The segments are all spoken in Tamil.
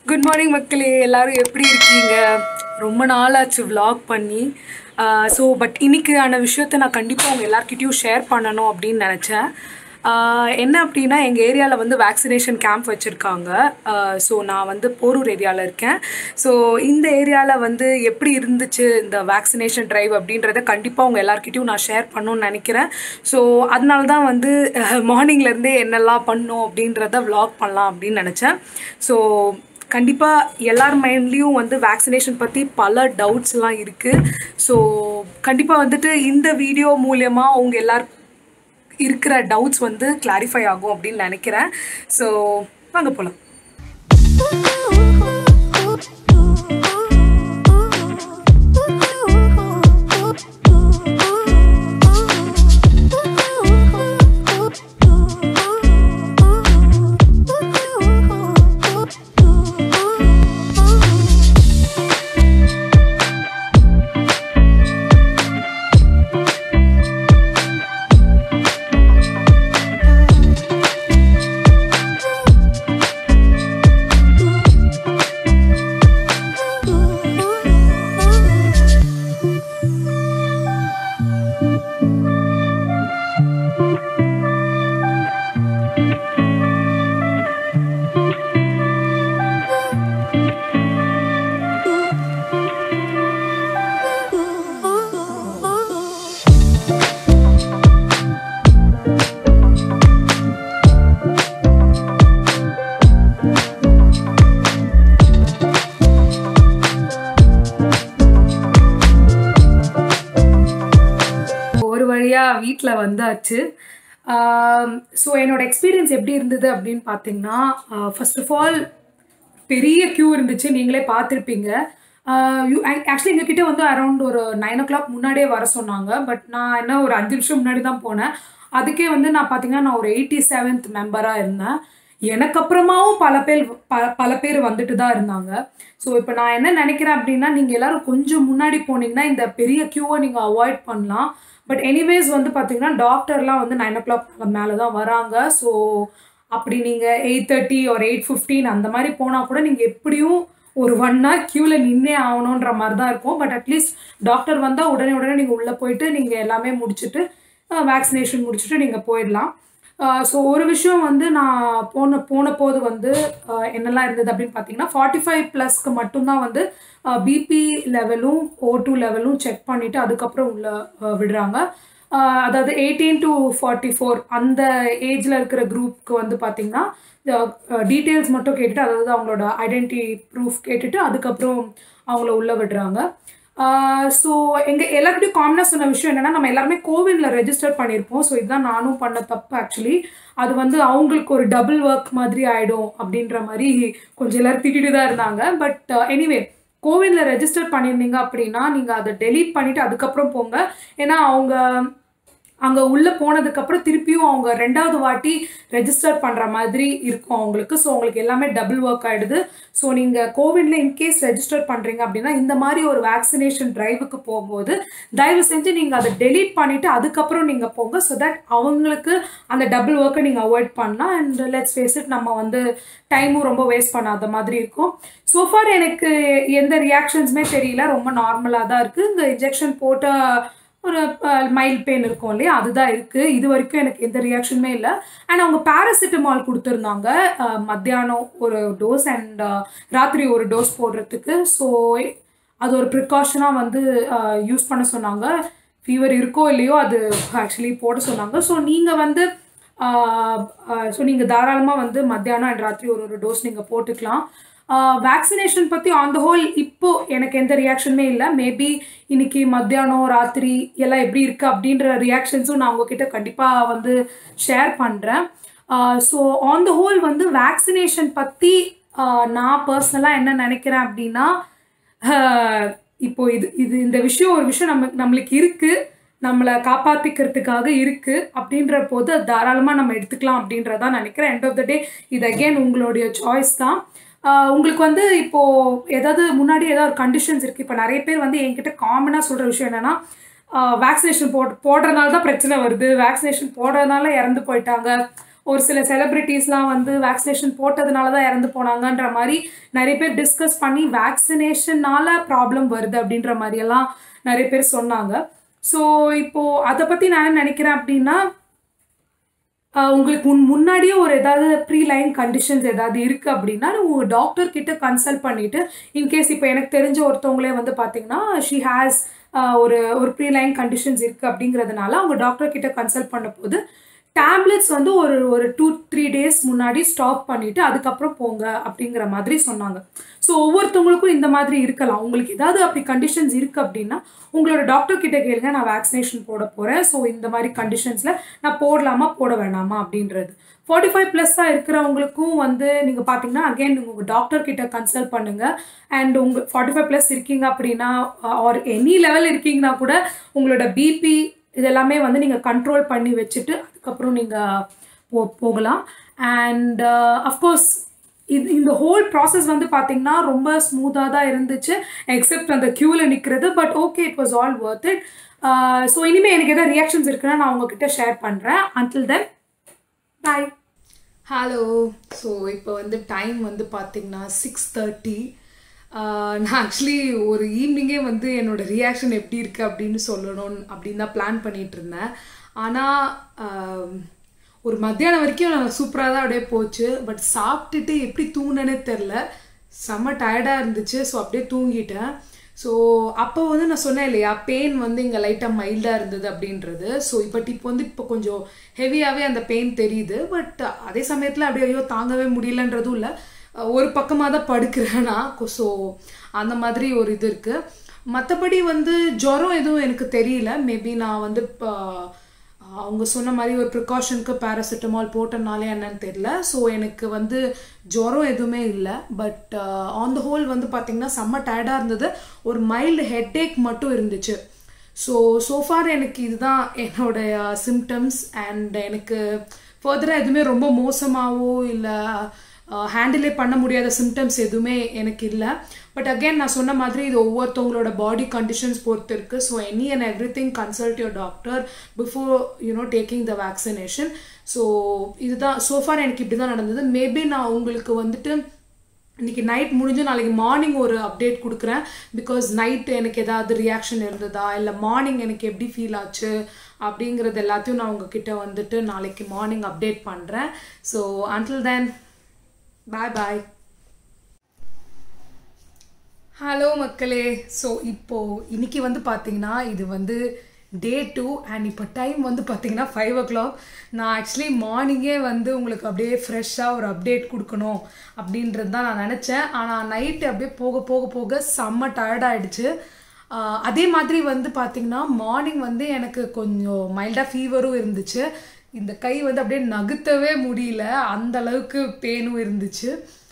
குட் மார்னிங் மக்களே எல்லாரும் எப்படி இருக்கீங்க ரொம்ப நாள் ஆச்சு vlog பண்ணி ஸோ பட் இன்னைக்கான விஷயத்த நான் கண்டிப்பாக உங்கள் எல்லார்கிட்டயும் ஷேர் பண்ணணும் அப்படின்னு நினச்சேன் ஆஹ் என்ன அப்படின்னா எங்கள் ஏரியாவில் வந்து வேக்சினேஷன் கேம்ப் வச்சுருக்காங்க ஸோ நான் வந்து போரூர் ஏரியாவில் இருக்கேன் ஸோ இந்த ஏரியாவில் வந்து எப்படி இருந்துச்சு இந்த வேக்சினேஷன் ட்ரைவ் அப்படின்றத கண்டிப்பாக உங்கள் எல்லார்கிட்டயும் நான் ஷேர் பண்ணணும்னு நினைக்கிறேன் ஸோ அதனால தான் வந்து மார்னிங்லேருந்தே என்னெல்லாம் பண்ணோம் அப்படின்றத vlog பண்ணலாம் அப்படின்னு நினச்சேன் ஸோ கண்டிப்பாக எல்லார் மைண்ட்லேயும் வந்து வேக்சினேஷன் பற்றி பல டவுட்ஸ்லாம் இருக்குது ஸோ கண்டிப்பாக வந்துட்டு இந்த வீடியோ மூலயமா உங்கள் எல்லார் இருக்கிற டவுட்ஸ் வந்து கிளாரிஃபை ஆகும் அப்படின்னு நினைக்கிறேன் ஸோ வாங்க போகலாம் ஒரு வழியாக வீட்டில் வந்தாச்சு ஸோ என்னோட எக்ஸ்பீரியன்ஸ் எப்படி இருந்தது அப்படின்னு பார்த்தீங்கன்னா ஃபர்ஸ்ட் ஆஃப் ஆல் பெரிய க்யூ இருந்துச்சு நீங்களே பார்த்துருப்பீங்க யூ ஆக்சுவலி எங்ககிட்ட வந்து அரௌண்ட் ஒரு நைன் ஓ கிளாக் முன்னாடியே வர சொன்னாங்க பட் நான் என்ன ஒரு அஞ்சு நிமிஷம் முன்னாடி தான் போனேன் அதுக்கே வந்து நான் பார்த்தீங்கன்னா நான் ஒரு எயிட்டி செவன்த் மெம்பராக இருந்தேன் எனக்கு அப்புறமாவும் பல பேர் பல பல பேர் வந்துட்டு தான் இருந்தாங்க ஸோ இப்போ நான் என்ன நினைக்கிறேன் அப்படின்னா நீங்கள் எல்லாரும் கொஞ்சம் முன்னாடி போனீங்கன்னா இந்த பெரிய க்யூவை நீங்கள் அவாய்ட் பண்ணலாம் பட் எனிவேஸ் வந்து பார்த்தீங்கன்னா டாக்டர்லாம் வந்து நைன் ஓ கிளாக் மேலே தான் வராங்க ஸோ அப்படி நீங்கள் எயிட் தேர்ட்டி ஒரு எயிட் ஃபிஃப்டீன் அந்த மாதிரி போனால் கூட நீங்கள் எப்படியும் ஒரு ஒன் ஹவர் க்யூவில் நின்னே ஆகணுன்ற மாதிரி தான் இருக்கும் பட் அட்லீஸ்ட் டாக்டர் வந்தால் உடனே உடனே நீங்கள் உள்ளே போயிட்டு நீங்கள் எல்லாமே முடிச்சுட்டு வேக்சினேஷன் முடிச்சுட்டு நீங்கள் போயிடலாம் ஸோ ஒரு விஷயம் வந்து நான் போன போன போது வந்து அஹ், என்னெல்லாம் இருந்தது அப்படின்னு பார்த்தீங்கன்னா ஃபார்ட்டி ஃபைவ் ப்ளஸ்க்கு மட்டும்தான் வந்து பிபி லெவலும் ஓ டூ லெவலும் செக் பண்ணிவிட்டு அதுக்கப்புறம் உள்ள அஹ், விடுறாங்க அஹ், அதாவது எயிட்டீன் டு ஃபார்ட்டி ஃபோர் அந்த ஏஜில் இருக்கிற குரூப்க்கு வந்து பார்த்தீங்கன்னா டீட்டெயில்ஸ் மட்டும் கேட்டுட்டு அதாவது அவங்களோட ஐடென்டிட்டி ப்ரூஃப் கேட்டுட்டு அதுக்கப்புறம் அவங்கள உள்ளே விடுறாங்க ஸோ எங்கள் எல்லாருக்கிட்டையும் காமனாக சொன்ன விஷயம் என்னென்னா நம்ம எல்லாருமே கோவிலில் ரெஜிஸ்டர் பண்ணியிருப்போம் ஸோ இதுதான் நானும் பண்ண தப்பு ஆக்சுவலி அது வந்து அவங்களுக்கு ஒரு டபுள் ஒர்க் மாதிரி ஆகிடும் அப்படின்ற மாதிரி கொஞ்சம் எல்லாரும் திட்டிட்டு தான் இருந்தாங்க பட் எனிவே கோவிலில் ரெஜிஸ்டர் பண்ணியிருந்தீங்க அப்படின்னா நீங்கள் அதை டெலீட் பண்ணிவிட்டு அதுக்கப்புறம் போங்க ஏன்னா அவங்க அங்கே உள்ளே போனதுக்கப்புறம் திருப்பியும் அவங்க ரெண்டாவது வாட்டி ரெஜிஸ்டர் பண்ணுற மாதிரி இருக்கும் அவங்களுக்கு ஸோ உங்களுக்கு எல்லாமே டபுள் ஒர்க் ஆகிடுது ஸோ நீங்கள் கோவிட்ல இன்கேஸ் ரெஜிஸ்டர் பண்ணுறீங்க அப்படின்னா இந்த மாதிரி ஒரு வேக்சினேஷன் டிரைவுக்கு போகும்போது தயவு செஞ்சு நீங்கள் அதை டெலீட் பண்ணிவிட்டு அதுக்கப்புறம் நீங்கள் போங்க ஸோ தட் அவங்களுக்கு அந்த டபுள் ஒர்க்கை நீங்கள் அவாய்ட் பண்ணலாம் அண்ட் லெட்ஸ் ஃபேஸ் இட் நம்ம வந்து டைமும் ரொம்ப வேஸ்ட் பண்ணாத மாதிரி இருக்கும் ஸோஃபார் எனக்கு எந்த ரியாக்ஷன்ஸுமே தெரியல ரொம்ப நார்மலாக தான் இருக்குது இந்த இன்ஜெக்ஷன் போட்ட ஒரு மைல்ட் பெயின் இருக்கும் இல்லையா அதுதான் இருக்குது இது வரைக்கும் எனக்கு எந்த ரியாக்ஷனுமே இல்லை அண்ட் அவங்க பேராசிட்டமால் கொடுத்துருந்தாங்க அஹ், மத்தியானம் ஒரு டோஸ் அண்ட் ராத்திரி ஒரு டோஸ் போடுறதுக்கு ஸோ அது ஒரு ப்ரிகாஷனாக வந்து யூஸ் பண்ண சொன்னாங்க ஃபீவர் இருக்கோ இல்லையோ அது ஆக்சுவலி போட சொன்னாங்க ஸோ நீங்கள் வந்து ஸோ நீங்கள் தாராளமாக வந்து மத்தியானம் அண்ட் ராத்திரி ஒரு ஒரு டோஸ் நீங்கள் போட்டுக்கலாம் வேக்சினேஷன் பற்றி ஆன் த ஹோல் இப்போ எனக்கு எந்த ரியாக்ஷனுமே இல்லை மேபி இன்னைக்கு மத்தியானம் ராத்திரி எல்லாம் எப்படி இருக்குது அப்படின்ற ரியாக்ஷன்ஸும் நான் உங்ககிட்ட கண்டிப்பாக வந்து ஷேர் பண்ணுறேன் ஸோ ஆன் த ஹோல் வந்து வேக்சினேஷன் பற்றி நான் பர்சனலாக என்ன நினைக்கிறேன் அப்படின்னா ஆஹ் இப்போ இது இது இந்த விஷயம் ஒரு விஷயம் நம்ம நம்மளுக்கு இருக்குது நம்மளை காப்பாற்றிக்கிறதுக்காக இருக்குது அப்படின்ற போது அது தாராளமாக நம்ம எடுத்துக்கலாம் அப்படின்றதான் நினைக்கிறேன் எண்ட் ஆஃப் த டே இது அகெயின் உங்களுடைய சாய்ஸ் தான் ஆஹ் உங்களுக்கு வந்து இப்போது ஏதாவது முன்னாடி ஏதாவது ஒரு கண்டிஷன்ஸ் இருக்குது இப்போ நிறைய பேர் வந்து என்கிட்ட காமனாக சொல்கிற விஷயம் என்னென்னா வேக்சினேஷன் போட் போடுறதுனால தான் பிரச்சனை வருது வேக்சினேஷன் போடுறதுனால இறந்து போயிட்டாங்க ஒரு சில செலிப்ரிட்டிஸ்லாம் வந்து வேக்சினேஷன் போட்டதுனால தான் இறந்து போனாங்கன்ற மாதிரி நிறைய பேர் டிஸ்கஸ் பண்ணி வேக்சினேஷனால ப்ராப்ளம் வருது அப்படின்ற மாதிரியெல்லாம் நிறைய பேர் சொன்னாங்க ஸோ இப்போது அதை பற்றி நான் என்ன நினைக்கிறேன் அப்படின்னா ஆஹ் உங்களுக்கு முன் முன்னாடியே ஒரு ஏதாவது ப்ரீ லைன் கண்டிஷன்ஸ் ஏதாவது இருக்குது அப்படின்னா உங்கள் டாக்டர் கிட்ட கன்சல்ட் பண்ணிவிட்டு இன்கேஸ் இப்போ எனக்கு தெரிஞ்ச ஒருத்தவங்களே வந்து பார்த்தீங்கன்னா ஷி ஹேஸ் ஒரு ஒரு ப்ரீ லைன் கண்டிஷன்ஸ் இருக்குது அப்படிங்கிறதுனால அவங்க டாக்டர் கிட்ட கன்சல்ட் பண்ண போது டேப்லெட்ஸ் வந்து ஒரு ஒரு டூ த்ரீ டேஸ் முன்னாடி ஸ்டாப் பண்ணிவிட்டு அதுக்கப்புறம் போங்க அப்படிங்கிற மாதிரி சொன்னாங்க ஸோ ஒவ்வொருத்தவங்களுக்கும் இந்த மாதிரி இருக்கலாம் உங்களுக்கு ஏதாவது அப்படி கண்டிஷன்ஸ் இருக்குது அப்படின்னா உங்களோட டாக்டர் கிட்ட கேளுங்க நான் வேக்சினேஷன் போட போகிறேன் ஸோ இந்த மாதிரி கண்டிஷன்ஸில் நான் போடலாமா போட வேணாமா அப்படின்றது ஃபார்ட்டி ஃபைவ் ப்ளஸ்ஸாக இருக்கிறவங்களுக்கும் வந்து நீங்கள் பார்த்தீங்கன்னா அகைன் உங்கள் டாக்டர் கிட்ட கன்சல்ட் பண்ணுங்கள் அண்ட் உங்கள் ஃபார்ட்டி ஃபைவ் ப்ளஸ் இருக்கீங்க அப்படின்னா ஆர் எனி லெவல் இருக்கீங்கன்னா கூட உங்களோட பிபி இதெல்லாமே வந்து நீங்கள் கண்ட்ரோல் பண்ணி வச்சுட்டு அதுக்கப்புறம் நீங்கள் போ போகலாம் அண்ட் அஃப்கோர்ஸ் இது இந்த ஹோல் ப்ராசஸ் வந்து பார்த்தீங்கன்னா ரொம்ப ஸ்மூத்தாக தான் இருந்துச்சு எக்ஸப்ட் அந்த க்யூவில் நிற்கிறது but okay it was all worth it so இனிமேல் எனக்கு எதாவது ரியாக்ஷன்ஸ் இருக்குன்னா நான் உங்ககிட்ட ஷேர் பண்ணுறேன் until then bye hello so இப்போ வந்து டைம் வந்து பார்த்தீங்கன்னா சிக்ஸ் தேர்ட்டி நான் ஆக்சுவலி ஒரு ஈவினிங்கே வந்து என்னோட ரியாக்ஷன் எப்படி இருக்குது அப்படின்னு சொல்லணும் அப்படின்னு தான் பிளான் பண்ணிட்டு இருந்தேன் ஆனால் ஒரு மத்தியானம் வரைக்கும் நான் சூப்பராக தான் அப்படியே போச்சு பட் சாப்பிட்டுட்டு எப்படி தூங்கினேனே தெரில செம்ம டயர்டாக இருந்துச்சு ஸோ அப்படியே தூங்கிட்டேன் ஸோ அப்போ வந்து நான் சொன்னேன் இல்லையா பெயின் வந்து இங்கே லைட்டாக மைல்டாக இருந்தது அப்படின்றது ஸோ பட் இப்போ வந்து இப்போ கொஞ்சம் ஹெவியாகவே அந்த பெயின் தெரியுது பட் அதே சமயத்தில் அப்படியே ஐயோ தாங்கவே முடியலன்றதும் இல்லை ஒரு பக்கமாக தான் படுக்கிறேன்னா ஸோ அந்த மாதிரி ஒரு இது இருக்குது மற்றபடி வந்து ஜுரம் எதுவும் எனக்கு தெரியல மேபி நான் வந்து இப்போ அவங்க சொன்ன மாதிரி ஒரு ப்ரிகாஷனுக்கு பேராசிட்டமால் போட்டனாலே என்னன்னு தெரியல ஸோ எனக்கு வந்து ஜுரம் எதுவுமே இல்லை பட் ஆன் த ஹோல் வந்து பார்த்திங்கன்னா செம்ம டயர்டாக இருந்தது ஒரு மைல்டு ஹெட்டேக் மட்டும் இருந்துச்சு ஸோ சோஃபார் எனக்கு இதுதான் என்னோடைய சிம்டம்ஸ் அண்ட் எனக்கு ஃபர்தராக எதுவுமே ரொம்ப மோசமாகவோ இல்லை ஹேண்டிலே பண்ண முடியாத சிம்டம்ஸ் எதுவுமே எனக்கு இல்லை பட் அகேன் நான் சொன்ன மாதிரி இது ஒவ்வொருத்தவங்களோட பாடி கண்டிஷன்ஸ் பொறுத்து இருக்குது so any and everything consult your doctor before you know taking the vaccination so இதுதான் சோஃபார் எனக்கு இப்படி தான் நடந்தது மேபி நான் உங்களுக்கு வந்துட்டு இன்னைக்கு நைட் முடிஞ்சு நாளைக்கு மார்னிங் ஒரு அப்டேட் கொடுக்குறேன் பிகாஸ் நைட் எனக்கு ஏதாவது ரியாக்ஷன் இருந்ததா இல்லை மார்னிங் எனக்கு எப்படி ஃபீல் ஆச்சு அப்படிங்கிறது எல்லாத்தையும் நான் உங்ககிட்ட வந்துட்டு நாளைக்கு மார்னிங் அப்டேட் பண்ணுறேன் so until then bye bye hello மக்களே ஸோ இப்போது இன்னைக்கு வந்து பார்த்தீங்கன்னா இது வந்து டே டூ அண்ட் இப்போ டைம் வந்து பார்த்தீங்கன்னா ஃபைவ் ஓ கிளாக் நான் ஆக்சுவலி மார்னிங்கே வந்து உங்களுக்கு அப்படியே ஃப்ரெஷ்ஷாக ஒரு அப்டேட் கொடுக்கணும் அப்படின்றது தான் நான் நினச்சேன் ஆனால் நைட்டு அப்படியே போக போக போக செம்ம டயர்டாயிடுச்சு அதே மாதிரி வந்து பார்த்திங்கன்னா மார்னிங் வந்து எனக்கு கொஞ்சம் மைல்டாக ஃபீவரும் இருந்துச்சு இந்த கை வந்து அப்படியே நகுத்தவே முடியல அந்த அளவுக்கு பெயினும் இருந்துச்சு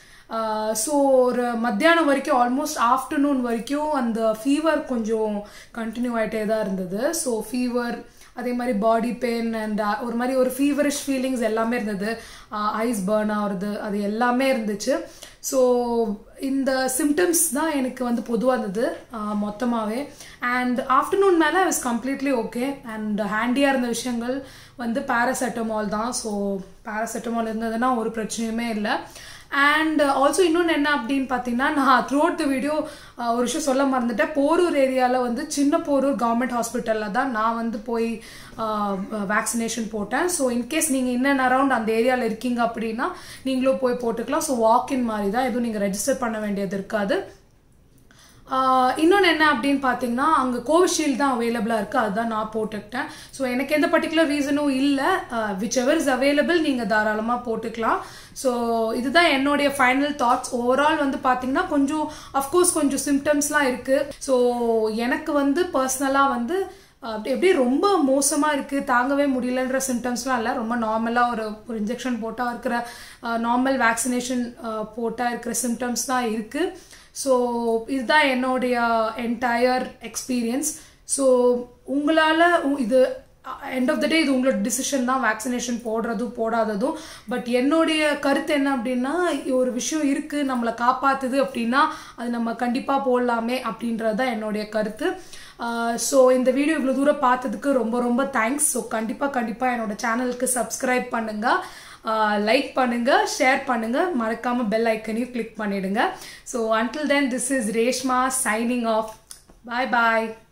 ஸோ ஒரு மத்தியானம் வரைக்கும் ஆல்மோஸ்ட் ஆஃப்டர்நூன் வரைக்கும் அந்த ஃபீவர் கொஞ்சம் கண்டினியூ ஆகிட்டே தான் இருந்தது ஸோ ஃபீவர் அதே மாதிரி பாடி பெயின் அண்ட் ஒரு மாதிரி ஒரு ஃபீவரிஷ் ஃபீலிங்ஸ் எல்லாமே இருந்தது ஐஸ் பேர்ன் ஆகுறது அது எல்லாமே இருந்துச்சு ஸோ இந்த சிம்டம்ஸ் தான் எனக்கு வந்து பொதுவாக இருந்தது மொத்தமாகவே அண்ட் ஆஃப்டர்நூன் மேலே I was completely okay and ஹேண்டியாக இருந்த விஷயங்கள் வந்து பேராசெட்டமால் தான் ஸோ பேராசெட்டமால் இருந்ததுன்னா ஒரு பிரச்சனையுமே இல்லை அண்ட் ஆல்சோ இன்னொன்று என்ன அப்படின்னு பார்த்தீங்கன்னா நான் த்ரூ அவுட் த வீடியோ ஒரு விஷயம் சொல்ல மறந்துட்டேன் போரூர் ஏரியாவில் வந்து சின்ன போரூர் கவர்மெண்ட் ஹாஸ்பிட்டலில் தான் நான் வந்து போய் வேக்சினேஷன் போட்டேன் ஸோ இன்கேஸ் நீங்கள் இன் அண்ட் அரவுண்ட் அந்த ஏரியாவில் இருக்கீங்க அப்படின்னா நீங்களும் போய் போட்டுக்கலாம் ஸோ வாக்கின் மாதிரி தான் எதுவும் நீங்கள் ரெஜிஸ்டர் பண்ண வேண்டியது இருக்காது இன்னொன்று என்ன அப்படின்னு பார்த்தீங்கன்னா அங்கே கோவிஷீல்டு தான் அவைலபிளாக இருக்குது அதுதான் நான் போட்டுக்கிட்டேன் ஸோ எனக்கு எந்த பர்டிகுலர் ரீசனும் இல்லை விச் எவர் இஸ் அவைலபிள் நீங்கள் தாராளமாக போட்டுக்கலாம் ஸோ இதுதான் என்னுடைய ஃபைனல் தாட்ஸ் ஓவரால் வந்து பார்த்தீங்கன்னா கொஞ்சம் அஃப்கோர்ஸ் கொஞ்சம் சிம்டம்ஸ்லாம் இருக்குது ஸோ எனக்கு வந்து பர்சனலாக வந்து அப்படி எப்படி ரொம்ப மோசமாக இருக்குது தாங்கவே முடியலன்ற சிம்டம்ஸ்லாம் இல்லை ரொம்ப நார்மலாக ஒரு ஒரு இன்ஜெக்ஷன் போட்டால் இருக்கிற நார்மல் வேக்சினேஷன் போட்டால் இருக்கிற சிம்டம்ஸ் தான் இருக்குது ஸோ இதுதான் என்னுடைய என்டையர் எக்ஸ்பீரியன்ஸ் ஸோ உங்களால் இது எண்ட் ஆஃப் த டே இது உங்களோட டிசிஷன் தான் வேக்சினேஷன் போடுறதும் போடாததும் பட் என்னுடைய கருத்து என்ன அப்படின்னா ஒரு விஷயம் இருக்குது நம்மளை காப்பாற்றுது அப்படின்னா அது நம்ம கண்டிப்பாக போடலாமே அப்படின்றது தான் என்னுடைய கருத்து ஸோ இந்த வீடியோ இவ்வளோ தூரம் பார்த்ததுக்கு ரொம்ப ரொம்ப தேங்க்ஸ் ஸோ கண்டிப்பாக கண்டிப்பாக என்னோட சேனலுக்கு சப்ஸ்கிரைப் பண்ணுங்கள் லைக் பண்ணுங்கள் ஷேர் பண்ணுங்கள் மறக்காமல் பெல் ஐக்கனையும் கிளிக் பண்ணிடுங்க so until then this is Reshma signing off bye bye